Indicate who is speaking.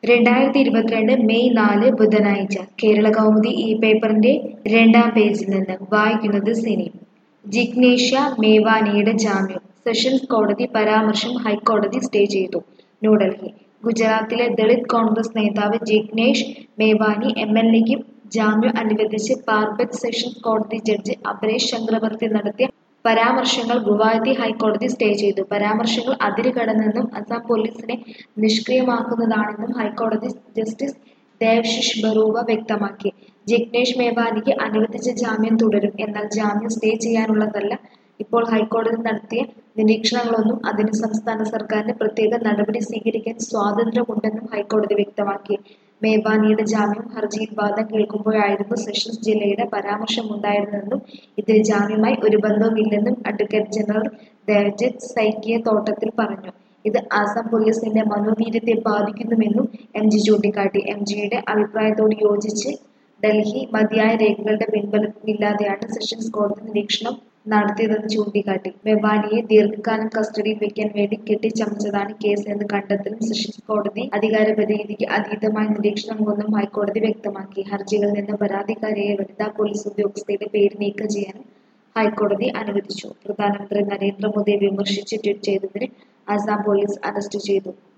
Speaker 1: രണ്ടായിരത്തി ഇരുപത്തിരണ്ട് മെയ് നാല് ബുധനാഴ്ച കേരള കൗമുദി ഈ പേപ്പറിന്റെ രണ്ടാം പേജിൽ നിന്ന് വായിക്കുന്നത് സിനി ജിഗ്നേഷ്യ മേവാനിയുടെ ജാമ്യം സെഷൻസ് കോടതി പരാമർശം ഹൈക്കോടതി സ്റ്റേ ചെയ്തു ന്യൂഡൽഹി ഗുജറാത്തിലെ ദളിത് കോൺഗ്രസ് നേതാവ് ജിഗ്നേഷ് മേവാനി എം എൽ എക്ക് ജാമ്യം അനുവദിച്ച് പാർബത്ത് സെഷൻസ് കോടതി ജഡ്ജി അപരേഷ് ചക്രവർത്തി നടത്തിയ പരാമർശങ്ങൾ ഗുവാഹത്തി ഹൈക്കോടതി സ്റ്റേ ചെയ്തു പരാമർശങ്ങൾ അതിരുകടന്നെന്നും അസം പോലീസിനെ നിഷ്ക്രിയമാക്കുന്നതാണെന്നും ഹൈക്കോടതി ജസ്റ്റിസ് ദേവ്ശിഷ് ബറൂവ വ്യക്തമാക്കി ജിഗ്നേഷ് മേവാനിക്ക് അനുവദിച്ച ജാമ്യം തുടരും എന്നാൽ ജാമ്യം സ്റ്റേ ചെയ്യാനുള്ളതല്ല ഇപ്പോൾ ഹൈക്കോടതി നടത്തിയ നിരീക്ഷണങ്ങളൊന്നും അതിന് സംസ്ഥാന സർക്കാരിന് പ്രത്യേക നടപടി സ്വീകരിക്കാൻ സ്വാതന്ത്ര്യമുണ്ടെന്നും ഹൈക്കോടതി വ്യക്തമാക്കി മേവാനിയുടെ ജാമ്യം ഹർജിയിൽ വാദം കേൾക്കുമ്പോഴായിരുന്നു സെഷൻസ് ജില്ലയുടെ പരാമർശമുണ്ടായിരുന്നതെന്നും ഇതിന് ജാമ്യമായി ഒരു ബന്ധവുമില്ലെന്നും അഡ്വക്കേറ്റ് ജനറൽ ദേവജിത്ത് സൈക്കിയ തോട്ടത്തിൽ പറഞ്ഞു ഇത് ആസാം പോലീസിന്റെ മനോവീര്യത്തെ ബാധിക്കുന്നുവെന്നും എം ജി ചൂണ്ടിക്കാട്ടി എം ജിയുടെ അഭിപ്രായത്തോട് യോജിച്ച് ഡൽഹി മതിയായ രേഖകളുടെ പിൻബലമില്ലാതെയാണ് സെഷൻസ് കോടതി നിരീക്ഷണം നടത്തിയതെന്ന് ചൂണ്ടിക്കാട്ടി മെവാനിയെ ദീർഘകാലം കസ്റ്റഡിയിൽ വെക്കാൻ വേണ്ടി കെട്ടിച്ചമച്ചതാണ് കേസ് എന്ന് കണ്ടെത്തലും സെഷൻസ് കോടതി അധികാരപരിധിക്ക് അതീതമായ നിരീക്ഷണമൊന്നും ഹൈക്കോടതി വ്യക്തമാക്കി ഹർജികളിൽ നിന്ന് പരാതിക്കാരിയായ വനിതാ പോലീസ് ഉദ്യോഗസ്ഥയുടെ പേര് നീക്കം ചെയ്യാനും ഹൈക്കോടതി അനുവദിച്ചു പ്രധാനമന്ത്രി നരേന്ദ്രമോദിയെ വിമർശിച്ച് ട്വീറ്റ് ചെയ്തതിന് ആസാം പോലീസ് അറസ്റ്റ് ചെയ്തു